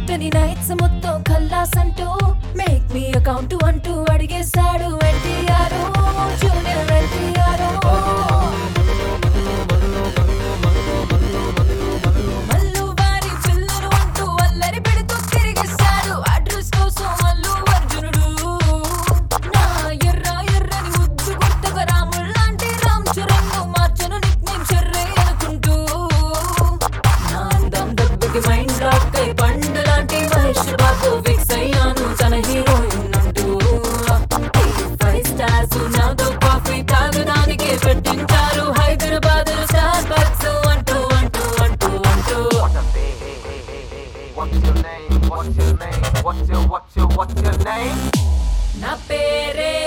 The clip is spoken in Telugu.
కంపెనీ నైట్స్ మొత్తం ఖల్లాస్ అంటూ మేక్ మీ అకౌంట్ అంటూ అడిగేశాడు ఎన్టీఆర్ జూనియర్ ఎన్టీఆర్ మల్లు వారి పిల్లలు అంటూ అల్లరి పెడుతూ తిరిగేశాడు అడ్రస్ కోసం మల్లు అర్జునుడు నా ఎర్ర ఎర్రని ముద్దు గుర్తుగా రాముల్లాంటి రామ్ చరణ్ మార్చను నిక్ నేమ్ చెర్రే అనుకుంటూ నా అందం దెబ్బకి మైండ్ రాక్ అయి పండు లాంటి మహేష్ బాబు ఫిక్స్ అయ్యాను తన హీరోయిన్ అంటూ ఫైవ్ స్టార్స్ నాతో కాఫీ తాగడానికి పెట్టించారు హైదరాబాద్ స్టార్ బక్స్ అంటూ అంటూ అంటూ అంటూ What's your name? What's your name? What's your what's your what's your name? నా పేరే